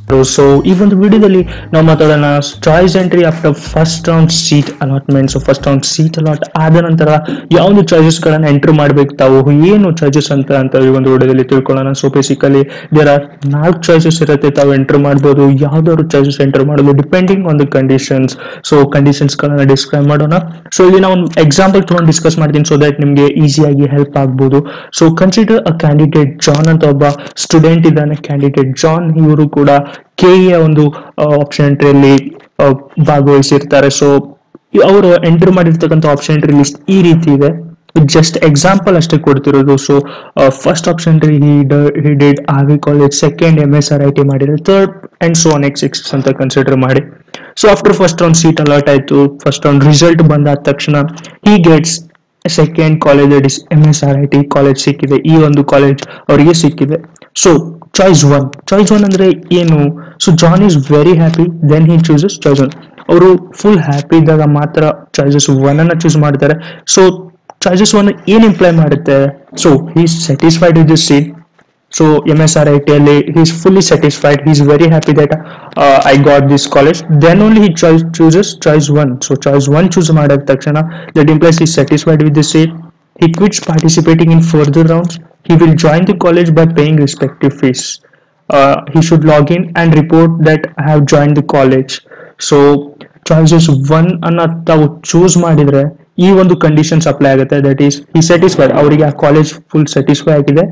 So ಈ ಒಂದು ವಿಡಿಯೋದಲ್ಲಿ ನಾವು ಮಾತಾಡೋಣ choice entry after first round seat allotment so first round seat allot ಆದ ನಂತರ ಯಾವ್ದು ಚಾಯ್ಸಸ್ ಗಳನ್ನ ಎಂಟ್ರ್ ಮಾಡ್ಬೇಕು ತಾವು ಏನು ಚಾಯ್ಸಸ್ ಅಂತ ಅಂತ ಈ ಒಂದು ವಿಡಿಯೋದಲ್ಲಿ ತಿಳ್ಕೊಳ್ಳೋಣ ಸೊ ಬೇಸಿಕಲಿ ದೇರ್ ಆರ್ ನಾಲ್ಕು ಚಾಯ್ಸಸ್ ಇರುತ್ತೆ ತಾವು ಎಂಟರ್ ಮಾಡ್ಬೋದು ಯಾವ್ದಾದ್ರು ಚಾಯ್ಸಸ್ ಎಂಟರ್ ಮಾಡೋದು depending on the conditions so conditions ಗಳನ್ನ ಡಿಸ್ಕ್ರೈಬ್ ಮಾಡೋಣ ಸೊ ಇಲ್ಲಿ ನಾವು ಒಂದು ಎಕ್ಸಾಂಪಲ್ ತಗೊಂಡು ಡಿಸ್ಕಸ್ ಮಾಡ್ತೀನಿ ಸೊ ದಟ್ ನಿಮ್ಗೆ ಈಸಿಯಾಗಿ ಹೆಲ್ಪ್ ಆಗ್ಬೋದು so consider a candidate John ಅಂತ ಒಬ್ಬ ಸ್ಟೂಡೆಂಟ್ ಇದ್ದಾನೆ ಕ್ಯಾಂಡಿಡೇಟ್ ಜಾನ್ ಇವರು ಕೂಡ ಕೆ ಒಂದು ಆಪ್ಷನ್ ಎಂಟ್ರಿಯಲ್ಲಿ ಭಾಗವಹಿಸಿರ್ತಾರೆ ಸೊ ಅವರು ಎಂಟರ್ ಮಾಡಿರ್ತಕ್ಕಂಥ ಆಪ್ಷನ್ ಎಂಟ್ರಿ ಲಿಸ್ಟ್ ಈ ರೀತಿ ಇದೆ ಜಸ್ಟ್ ಎಕ್ಸಾಂಪಲ್ ಅಷ್ಟೇ ಕೊಡ್ತಿರೋದು so first option he did R V college second M S R I T ಮಾಡಿದ್ರೆ third and so next six ಅಂತ ಕನ್ಸಿಡರ್ ಮಾಡಿ so after first round seat allot ಆಯ್ತು first round result ಬಂದಾದ ತಕ್ಷಣ he gets second college is M S R I T college ಸಿಕ್ಕಿದೆ ಈ ಒಂದು college ಅವರಿಗೆ ಸಿಕ್ಕಿದೆ so choice one choice one ಅಂದ್ರೆ ಏನು so John is very happy then he chooses choice one ಅವರು ಫುಲ್ ಹ್ಯಾಪಿ ಇದ್ದಾಗ ಮಾತ್ರ ಚಾಯ್ಸಸ್ ಒನ್ ಅನ್ನ ಚೂಸ್ ಮಾಡ್ತಾರೆ ಸೊ ಚಾಯ್ಸಸ್ ಒನ್ ಏನ್ ಇಂಪ್ಲೈ ಮಾಡುತ್ತೆ so he satisfied with this seat so M S R I T ಅಲ್ಲಿ is fully satisfied is very happy that I got this college then only he choice chooses choice one so choice one choose ಮಾಡಿದ ತಕ್ಷಣ that implies is satisfied with this seat he quits participating in further rounds. He will join the college by paying respective fees. Uh, he should log in and report that I have joined the college. So choices one ಅನ್ನ ತಾವು choose ಮಾಡಿದ್ರೆ ಈ ಒಂದು conditions apply ಆಗುತ್ತೆ that is he satisfied ಅವರಿಗೆ ಆ college full satisfy ಆಗಿದೆ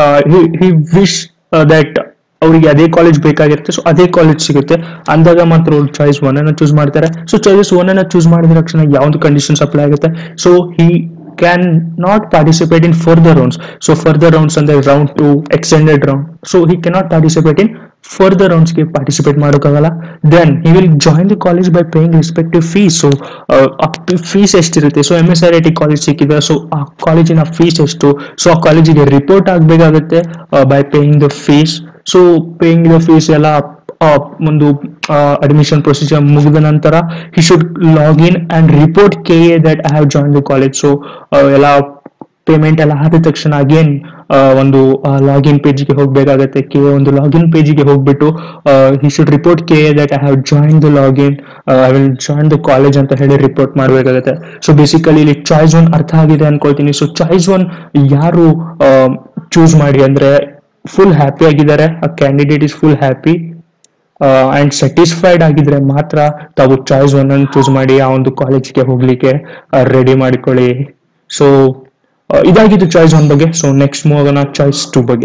ಹಿ wish that ಅವರಿಗೆ ಅದೇ ಕಾಲೇಜ್ ಬೇಕಾಗಿರುತ್ತೆ ಸೊ ಅದೇ ಕಾಲೇಜ್ ಸಿಗುತ್ತೆ ಅಂದಾಗ ಮಾತ್ರ ಅವ್ರು ಚಾಯ್ಸ್ ಒನ್ ಅನ್ನ ಚೂಸ್ ಮಾಡ್ತಾರೆ ಸೊ ಚಾಯ್ಸಸ್ ಒನ್ ಅನ್ನ ಚೂಸ್ ಮಾಡಿದ ತಕ್ಷಣ ಯಾವ್ದು ಕಂಡೀಷನ್ಸ್ ಅಪ್ಲೈ ಆಗುತ್ತೆ so he can not participate in further rounds. So further rounds and the round two extended round. So he cannot participate in further rounds ಗೆ participate ಮಾಡೋಕ್ಕಾಗಲ್ಲ then he will join the college by paying respective fees so fees ಎಷ್ಟಿರುತ್ತೆ so M S R I T college ಸಿಕ್ಕಿದೆ so ಆ ಕಾಲೇಜಿನ fees ಎಷ್ಟು so ಆ ಕಾಲೇಜಿಗೆ report ಆಗಬೇಕಾಗುತ್ತೆ by paying the fees so paying the fees ಎಲ್ಲ ಒಂದು admission procedure ಮುಗಿದ ನಂತರ he should log in and report K A that I have join the college so ಎಲ್ಲ ಪೇಮೆಂಟ್ ಎಲ್ಲ ಆದ ತಕ್ಷಣ ಅಗೇನ್ ಒಂದು ಲಾಗಿನ್ ಪೇಜ್ಗೆ ಹೋಗ್ಬೇಕಾಗತ್ತೆ ಕೆ ಒಂದು ಲಾಗಿನ್ ಪೇಜ್ಗೆ ಹೋಗ್ಬಿಟ್ಟು he should report K A that I have join the login I will join the college ಅಂತ ಹೇಳಿ ರಿಪೋರ್ಟ್ ಮಾಡಬೇಕಾಗತ್ತೆ ಸೊ ಬೇಸಿಕಲಿ ಇಲ್ಲಿ ಚಾಯ್ಸ್ ಒನ್ ಅರ್ಥ ಆಗಿದೆ ಅನ್ಕೊಳ್ತೀನಿ ಸೊ ಚಾಯ್ಸ್ ಒನ್ ಯಾರು ಚೂಸ್ ಮಾಡಿ ಅಂದ್ರೆ ಫುಲ್ ಹ್ಯಾಪಿ ಆಗಿದ್ದಾರೆ ಆ candidate is full happy and satisfied ಆಗಿದ್ರೆ ಮಾತ್ರ ತಾವು ಚಾಯ್ಸ್ ಒನ್ ಅನ್ನು ಚೂಸ್ ಮಾಡಿ ಆ ಒಂದು ಕಾಲೇಜ್ಗೆ ಹೋಗ್ಲಿಕ್ಕೆ ರೆಡಿ ಮಾಡಿಕೊಳ್ಳಿ ಸೊ ಇದಾಗಿದ್ದು ಚಾಯ್ಸ್ ಒನ್ ಬಗ್ಗೆ ಸೊ ನೆಕ್ಸ್ಟ್ ಹೋಗೋಣ ಚಾಯ್ಸ್ ಟೂ ಬಗ್ಗೆ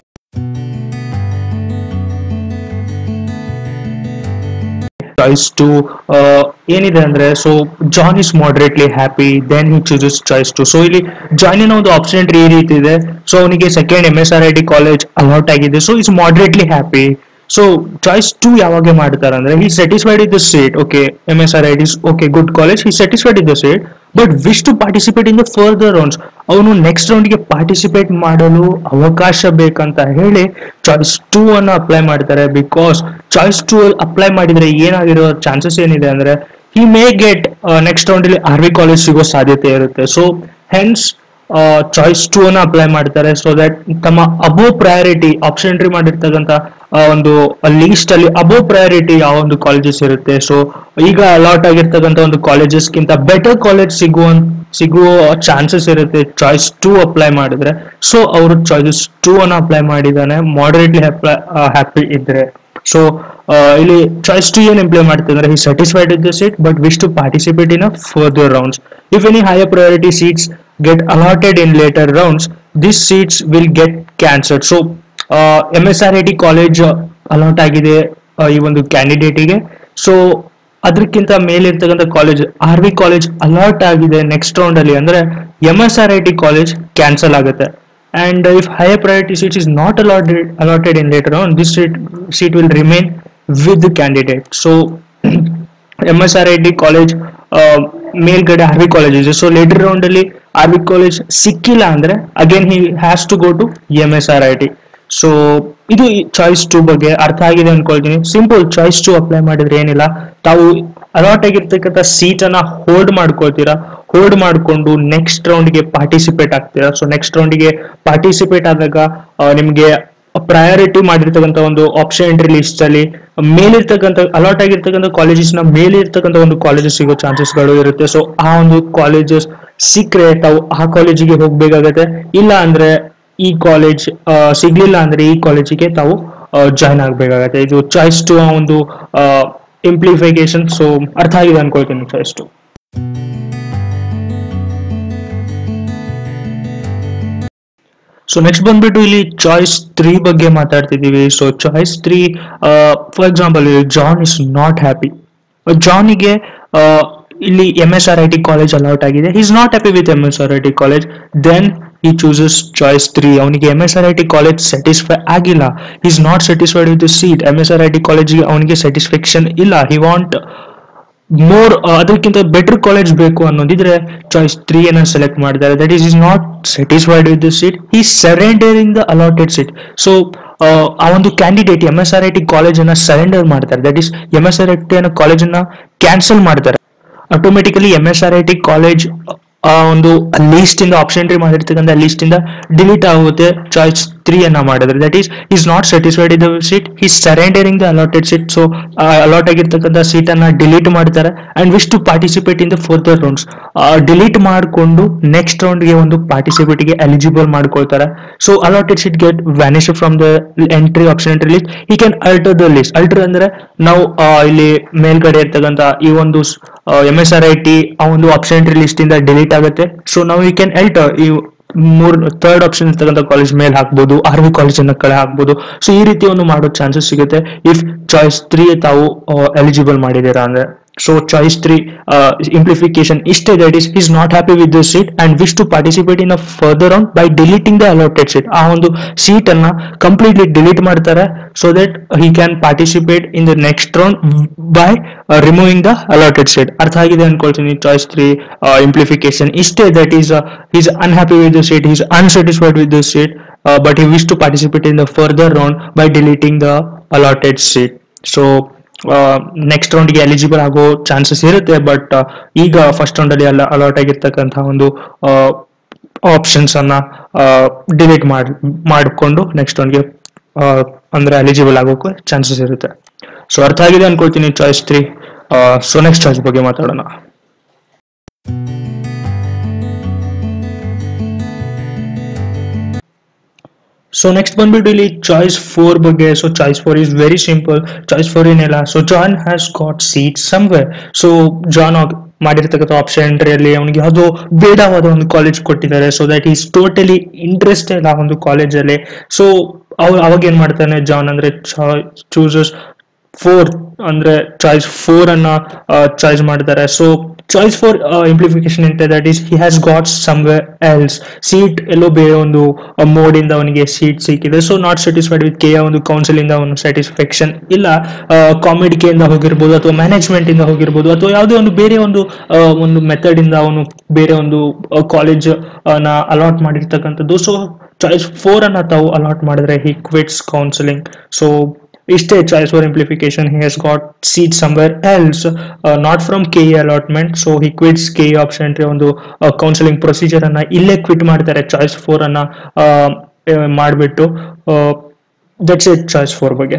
ಚಾಯ್ಸ್ ಟು ಏನಿದೆ ಅಂದ್ರೆ so John is moderately happy then he chooses choice two so ಇಲ್ಲಿ ಜಾಯಿನ್ ಒಂದು ಆಪ್ಷನ್ ಈ ರೀತಿ ಇದೆ ಸೊ ಅವನಿಗೆ second M S R I T college allot ಆಗಿದೆ so is moderately happy so choice two ಯಾವಾಗ ಮಾಡ್ತಾರೆ ಅಂದ್ರೆ he satisfied in the seat okay M S R I T okay good college he satisfied in the seat but wish to participate in the further rounds ಅವನು next ರೌಂಡ್ಗೆ participate ಮಾಡಲು ಅವಕಾಶ ಬೇಕಂತ ಹೇಳಿ choice two ಅನ್ನ apply ಮಾಡ್ತಾರೆ because choice two apply ಮಾಡಿದ್ರೆ ಏನಾಗಿರೋ ಚಾನ್ಸಸ್ ಏನಿದೆ ಅಂದ್ರೆ he may get next round ಅಲ್ಲಿ ಆರ್ ವಿ ಕಾಲೇಜ್ ಸಿಗೋ ಸಾಧ್ಯತೆ ಇರುತ್ತೆ ಸೊ ಹೆನ್ಸ್ ಚಾಯ್ಸ್ ಟೂ ಅನ್ನ ಅಪ್ಲೈ ಮಾಡ್ತಾರೆ ಸೊ ದಟ್ ತಮ್ಮ ಅಬೋ ಪ್ರಯಾರಿಟಿ ಆಪ್ಷನ್ ಎಂಟ್ರಿ ಮಾಡಿರ್ತಕ್ಕಂಥ ಒಂದು ಲೀಸ್ಟ್ ಅಲ್ಲಿ ಅಬೋ ಪ್ರಯಾರಿಟಿ ಯಾವ ಒಂದು ಕಾಲೇಜಸ್ ಇರುತ್ತೆ ಸೊ ಈಗ ಅಲಾಟ್ ಆಗಿರ್ತಕ್ಕಂಥ ಒಂದು ಕಾಲೇಜಸ್ಗಿಂತ ಬೆಟರ್ ಕಾಲೇಜ್ ಸಿಗುವ ಸಿಗುವ ಚಾನ್ಸಸ್ ಇರುತ್ತೆ ಚಾಯ್ಸ್ ಟೂ ಅಪ್ಲೈ ಮಾಡಿದ್ರೆ ಸೊ ಅವರು ಚಾಯ್ಸಸ್ ಟೂ ಅನ್ನ ಅಪ್ಲೈ ಮಾಡಿದಾನೆ ಮಾಡರೇಟ್ಲಿ ಹ್ಯಾಪಿ ಇದ್ರೆ ಸೊ ಇಲ್ಲಿ ಚಾಯ್ಸ್ ಟು ಏನ್ ಇಂಪ್ಲೈ ಮಾಡ್ತಿದ್ರೆ he satisfied with the seat but wish to participate in a further rounds if any higher priority seats get allotted in later rounds, these seats will get cancelled. So, uh, MSRIT college allot ಆಗಿದೆ ಈ ಒಂದು ಕ್ಯಾಂಡಿಡೇಟಿಗೆ so ಅದಕ್ಕಿಂತ ಮೇಲಿರ್ತಕ್ಕಂಥ college R V college allot ಆಗಿದೆ next round ಅಲ್ಲಿ ಅಂದ್ರೆ M S R I T college cancel ಆಗುತ್ತೆ and if higher priority seats is not allotted allotted in later on this seat seat will remain with candidate so M S R I T college ಮೇಲ್ಗಡೆ R V college ಇದೆ so later round ಅಲ್ಲಿ R V college ಸಿಕ್ಕಿಲ್ಲ ಅಂದ್ರೆ again he has to go to M S R I T so ಇದು choice two ಬಗ್ಗೆ ಅರ್ಥ ಆಗಿದೆ ಅನ್ಕೊಳ್ತೀನಿ ಸಿಂಪಲ್ ಚಾಯ್ಸ್ ಟು ಅಪ್ಲೈ ಮಾಡಿದ್ರೆ ಏನಿಲ್ಲ ತಾವು ಅಲಾಟ್ ಆಗಿರ್ತಕ್ಕಂಥ ಸೀಟ್ ಅನ್ನ ಹೋಲ್ಡ್ ಮಾಡ್ಕೊಳ್ತೀರಾ ಹೋಲ್ಡ್ ಮಾಡ್ಕೊಂಡು ನೆಕ್ಸ್ಟ್ ರೌಂಡ್ಗೆ ಪಾರ್ಟಿಸಿಪೇಟ್ ಆಗ್ತೀರಾ ಸೊ ನೆಕ್ಸ್ಟ್ ರೌಂಡ್ಗೆ ಪಾರ್ಟಿಸಿಪೇಟ್ ಆದಾಗ ಆ, ನಿಮ್ಗೆ ಪ್ರಯಾರಿಟಿ ಮಾಡಿರ್ತಕ್ಕಂಥ ಒಂದು ಆಪ್ಷನ್ ಎಂಟ್ರಿ ಲಿಸ್ಟ್ ಅಲ್ಲಿ ಮೇಲಿರ್ತಕ್ಕಂಥ ಅಲಾಟ್ ಆಗಿರ್ತಕ್ಕಂಥ ಕಾಲೇಜಸ್ ನ ಮೇಲಿರ್ತಕ್ಕಂಥ ಒಂದು ಕಾಲೇಜಸ್ ಸಿಗೋ ಗಳು ಇರುತ್ತೆ ಸೊ ಆ ಒಂದು ಕಾಲೇಜಸ್ ಸಿಕ್ಕರೆ ತಾವು ಆ ಕಾಲೇಜಿಗೆ ಹೋಗ್ಬೇಕಾಗತ್ತೆ ಇಲ್ಲ ಅಂದ್ರೆ ಈ ಕಾಲೇಜ್ ಸಿಗ್ಲಿಲ್ಲ ಅಂದ್ರೆ ಈ ಕಾಲೇಜಿಗೆ ತಾವು ಜಾಯ್ನ್ ಆಗ್ಬೇಕಾಗತ್ತೆ ಇದು ಚಾಯ್ಸ್ ಟು ಒಂದು ಇಂಪ್ಲಿಫಿಕೇಶನ್ ಸೊ ಅರ್ಥ ಆಗಿದೆ ಅನ್ಕೊಳ್ತೀನಿ ಚಾಯ್ಸ್ ಟು ಸೊ ನೆಕ್ಸ್ಟ್ ಬಂದ್ಬಿಟ್ಟು ಇಲ್ಲಿ ಚಾಯ್ಸ್ ತ್ರೀ ಬಗ್ಗೆ ಮಾತಾಡ್ತಿದೀವಿ so choice three for example John is not happy ಜಾನಿಗೆ ಇಲ್ಲಿ M S R I T college allot ಆಗಿದೆ is not happy with M S R I T college then ಈ chooses choice three ಅವನಿಗೆ M S R I T college satisfy ಆಗಿಲ್ಲ is not satisfied with seat M S R I T ಕಾಲೇಜ್ಗೆ ಅವನಿಗೆ satisfaction ಇಲ್ಲ he want more ಅದಕ್ಕಿಂತ better college ಬೇಕು ಅನ್ನೋದಿದ್ರೆ choice three ಅನ್ನ select ಮಾಡಿದ್ದಾರೆ that is is not satisfied with the seat ಈ surrendering the allotted seat so ಆ ಒಂದು candidate M S R I T college ಅನ್ನ ಸರೆಂಡರ್ ಮಾಡ್ತಾರೆ that is M S R I T ಅನ್ನೋ college ಅನ್ನ cancel ಮಾಡ್ತಾರೆ automatically M S R I T college ಆ ಒಂದು ಲೀಸ್ಟ್ ಇಂದ ಆಪ್ಷನ್ ಎಂಟ್ರಿ ಮಾಡಿರ್ತಕ್ಕಂಥ ಲೀಸ್ಟ್ ಇಂದ ಡಿಲೀಟ್ ಆಗುತ್ತೆ ಚಾಯ್ಸ್ ತ್ರೀ ಅನ್ನ ಮಾಡಿದ್ರೆ that is is not satisfied in the seat is surrendering the allotted seat so allot ಆಗಿರ್ತಕ್ಕಂಥ ಸೀಟ್ ಅನ್ನ ಡಿಲೀಟ್ ಮಾಡ್ತಾರೆ and wish to participate in the further rounds delete ಮಾಡಿಕೊಂಡು next ರೌಂಡ್ಗೆ ಒಂದು ಪಾರ್ಟಿಸಿಪೇಟ್ ಗೆ ಎಲಿಜಿಬಲ್ ಮಾಡ್ಕೊಳ್ತಾರೆ so allotted seat get vanish from the entry option entry list ಈ can alter the list alter ಅಂದ್ರೆ ನಾವು ಆ, ಇಲ್ಲಿ ಮೇಲ್ಗಡೆ ಇರ್ತಕ್ಕಂಥ ಈ ಒಂದು M S R I T ಆ ಒಂದು ಆಪ್ಷನ್ ಎಂಟ್ರಿ ಲಿಸ್ಟ್ ಇಂದ ಡಿಲೀಟ್ ಆಗುತ್ತೆ ಸೊ ನಾವು ಈ ಕ್ಯಾನ್ ಅಲ್ಟರ್ ಈ ಮೂರ್ ಥರ್ಡ್ ಆಪ್ಷನ್ ಇರ್ತಕ್ಕಂಥ ಕಾಲೇಜ್ ಮೇಲೆ ಹಾಕ್ಬೋದು ಆರ್ ವಿ ಕಾಲೇಜ್ ಅನ್ನ ಕಡೆ ಹಾಕ್ಬೋದು ಸೊ ಈ ರೀತಿ ಒಂದು ಮಾಡೋ ಚಾನ್ಸಸ್ ಸಿಗುತ್ತೆ ಇಫ್ ಚಾಯ್ಸ್ ತ್ರೀ ತಾವು ಎಲಿಜಿಬಲ್ ಮಾಡಿದ್ದೀರಾ ಅಂದ್ರೆ ಸೊ ಚಾಯ್ಸ್ ತ್ರೀ ಇಂಪ್ಲಿಫಿಕೇಶನ್ ಇಷ್ಟೇ that is is not happy with this seat and wish to participate in a further round by deleting the allotted seat ಆ ಒಂದು ಸೀಟ್ ಅನ್ನ completely delete ಮಾಡ್ತಾರೆ so that he can participate in the next round by removing the allotted seat ಅರ್ಥ ಆಗಿದೆ ಅನ್ಕೊಳ್ತೀನಿ choice three implication ಇಷ್ಟೇ that is is unhappy with the seat is unsatisfied with the seat but he wish to participate in the further round by deleting the allotted seat so next ರೌಂಡ್ಗೆ eligible ಆಗೋ chances ಇರುತ್ತೆ but ಈಗ first round ಅಲ್ಲಿ ಅಲಾಟ್ ಆಗಿರ್ತಕ್ಕಂತಹ ಒಂದು options ಅನ್ನ delete ಮಾಡಿ ಮಾಡಿಕೊಂಡು ನೆಕ್ಸ್ಟ್ ರೌಂಡ್ಗೆ ಅಂದ್ರೆ ಎಲಿಜಿಬಲ್ ಆಗೋಕೆ ಚಾನ್ಸಸ್ ಇರುತ್ತೆ ಸೊ ಅರ್ಥ ಆಗಿದೆ ಅನ್ಕೊಳ್ತೀನಿ choice three so next choice ಬಗ್ಗೆ ಮಾತಾಡೋಣ ಸೊ ನೆಕ್ಸ್ಟ್ ಬಂದ್ಬಿಟ್ಟು ಇಲ್ಲಿ ಚಾಯ್ಸ್ ಫೋರ್ ಬಗ್ಗೆ so choice four is very simple choice four ಏನಿಲ್ಲ so John has got seat somewhere so John ಮಾಡಿರ್ತಕ್ಕಂಥ ಆಪ್ಷನ್ ಎಂಟ್ರಿಯಲ್ಲಿ ಅವನಿಗೆ ಯಾವುದೋ ಬೇಡವಾದ ಒಂದು ಕಾಲೇಜ್ ಕೊಟ್ಟಿದ್ದಾರೆ so that is totally interested ಆ ಒಂದು ಕಾಲೇಜಲ್ಲಿ ಸೊ ಅವ್ರು ಅವಾಗ ಏನ್ ಮಾಡ್ತಾನೆ ಜಾನ್ ಅಂದ್ರೆ ಚೂಸಸ್ ಫೋರ್ ಅಂದ್ರೆ ಚಾಯ್ಸ್ ಫೋರ್ ಅನ್ನ ಚಾಯ್ಸ್ ಮಾಡ್ತಾರೆ ಸೊ ಚಾಯ್ಸ್ ಫಾರ್ ಇಂಪ್ಲಿಫಿಕೇಶನ್ ಅಂತ that is he has got somewhere else seat ಎಲ್ಲೋ ಬೇರೆ ಒಂದು ಮೋಡ್ ಇಂದ ಅವನಿಗೆ ಸೀಟ್ ಸಿಕ್ಕಿದೆ ಸೊ ನಾಟ್ ಸ್ಯಾಟಿಸ್ಫೈಡ್ ವಿತ್ ಕೆ ಒಂದು ಕೌನ್ಸಿಲ್ ಇಂದ ಅವನು ಸ್ಯಾಟಿಸ್ಫ್ಯಾಕ್ಷನ್ ಇಲ್ಲ ಕಾಮಿಡಿ ಇಂದ ಹೋಗಿರ್ಬೋದು ಅಥವಾ ಮ್ಯಾನೇಜ್ಮೆಂಟ್ ಇಂದ ಹೋಗಿರ್ಬೋದು ಅಥವಾ ಯಾವುದೇ ಒಂದು ಬೇರೆ ಒಂದು ಆ, ಒಂದು ಮೆಥಡ್ ಇಂದ ಅವನು ಬೇರೆ ಒಂದು ಕಾಲೇಜ್ ನ ಅಲಾಟ್ ಮಾಡಿರ್ತಕ್ಕಂಥದ್ದು ಸೊ ಚಾಯ್ಸ್ ಫೋರ್ ಅನ್ನ ತಾವು ಅಲಾಟ್ ಮಾಡಿದ್ರೆ ಹಿ ಕ್ವಿಟ್ಸ್ ಕೌನ್ಸಿಲಿಂಗ್ ಸೊ ಇಷ್ಟೇ choice four implication he has got seat somewhere else not from ಕೆ ಅಲಾಟ್ಮೆಂಟ್ ಸೊ ಹಿ ಕ್ವಿಟ್ಸ್ ಕೆ ಆಪ್ಷನ್ ಎಂಟ್ರಿ ಒಂದು ಕೌನ್ಸಿಲಿಂಗ್ ಪ್ರೊಸೀಜರ್ ಅನ್ನ ಇಲ್ಲೇ ಕ್ವಿಟ್ ಮಾಡ್ತಾರೆ ಚಾಯ್ಸ್ ಫೋರ್ ಅನ್ನ ಮಾಡಿಬಿಟ್ಟು ದಟ್ಸ್ ಇಟ್ ಚಾಯ್ಸ್ ಫೋರ್ ಬಗ್ಗೆ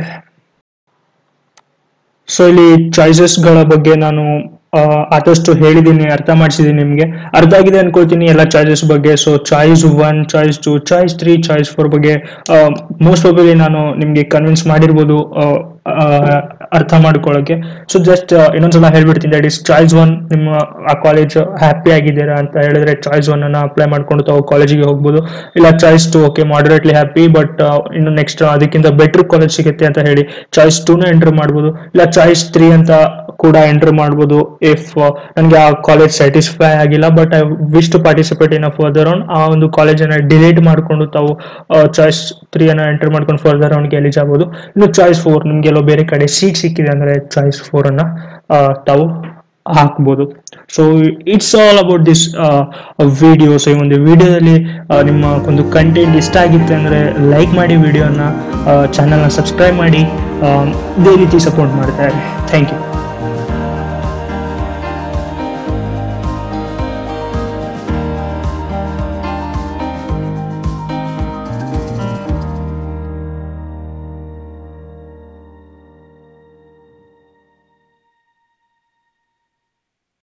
ಸೊ ಇಲ್ಲಿ ಚಾಯ್ಸಸ್ ಗಳ ಬಗ್ಗೆ ನಾನು ಆ, ಆದಷ್ಟು ಹೇಳಿದ್ದೀನಿ ಅರ್ಥ ಮಾಡಿಸಿದ್ದೀನಿ ನಿಮಗೆ ಅರ್ಥ ಆಗಿದೆ ಅನ್ಕೊಳ್ತೀನಿ ಎಲ್ಲ ಚಾಯ್ಸಸ್ ಬಗ್ಗೆ so choice one choice two choice three choice four ಬಗ್ಗೆ ಮೋಸ್ಟ್ ಪ್ರಾಬಲಿ ನಾನು ನಿಮಗೆ ಕನ್ವಿನ್ಸ್ ಮಾಡಿರ್ಬೋದು ಆ, ಆ, ಅರ್ಥ ಮಾಡ್ಕೊಳ್ಳೋಕೆ ಸೊ ಜಸ್ಟ್ ಇನ್ನೊಂದ್ಸಲ ಹೇಳ್ಬಿಡ್ತೀನಿ ದಟ್ ಇಸ್ ಚಾಯ್ಸ್ ಒನ್ ನಿಮ್ಮ ಆ ಕಾಲೇಜ್ ಹ್ಯಾಪಿ ಆಗಿದ್ದೀರಾ ಅಂತ ಹೇಳಿದ್ರೆ ಚಾಯ್ಸ್ ಒನ್ ಅನ್ನ ಅಪ್ಲೈ ಮಾಡ್ಕೊಂಡು ತಾವು ಕಾಲೇಜಿಗೆ ಹೋಗ್ಬೋದು ಇಲ್ಲ choice two okay moderately happy but ಇನ್ನು ನೆಕ್ಸ್ಟ್ ಅದಕ್ಕಿಂತ ಬೆಟರ್ ಕಾಲೇಜ್ ಸಿಗುತ್ತೆ ಅಂತ ಹೇಳಿ ಚಾಯ್ಸ್ ಟೂನ ಎಂಟರ್ ಮಾಡ್ಬೋದು ಇಲ್ಲ ಚಾಯ್ಸ್ ತ್ರೀ ಅಂತ ಕೂಡ ಎಂಟರ್ ಮಾಡ್ಬೋದು ಇಫ್ ನನಗೆ ಆ ಕಾಲೇಜ್ ಸ್ಯಾಟಿಸ್ಫೈ ಆಗಿಲ್ಲ but I wish to participate in a further round ಆ ಒಂದು ಕಾಲೇಜನ್ನ ಡಿಲೀಟ್ ಮಾಡ್ಕೊಂಡು ತಾವು ಚಾಯ್ಸ್ ತ್ರೀ ಅನ್ನ ಎಂಟರ್ ಮಾಡ್ಕೊಂಡು ಫರ್ದರ್ ರೌಂಡ್ಗೆ ಎಲಿಜ್ ಆಗ್ಬೋದು ಇನ್ನು ಚಾಯ್ಸ್ ಫೋರ್ ನಿಮ್ಗೆ ಎಲ್ಲೋ ಬೇರೆ ಕಡೆ ಸೀಟ್ ಸಿಕ್ಕಿದೆ ಅಂದ್ರೆ ಚಾಯ್ಸ್ ಫೋರ್ ಅನ್ನ ಆ, ತಾವು ಹಾಕ್ಬೋದು so it's all about this video ಸೊ ಈ ಒಂದು ವಿಡಿಯೋದಲ್ಲಿ ನಿಮ್ಮ ಒಂದು ಕಂಟೆಂಟ್ ಇಷ್ಟ ಆಗಿತ್ತು ಅಂದರೆ ಲೈಕ್ ಮಾಡಿ ವಿಡಿಯೋನ ಚಾನಲ್ನ ಸಬ್ಸ್ಕ್ರೈಬ್ ಮಾಡಿ ಆ, ಇದೇ ರೀತಿ ಸಪೋರ್ಟ್ ಮಾಡ್ತಾರೆ ಥ್ಯಾಂಕ್ ಯು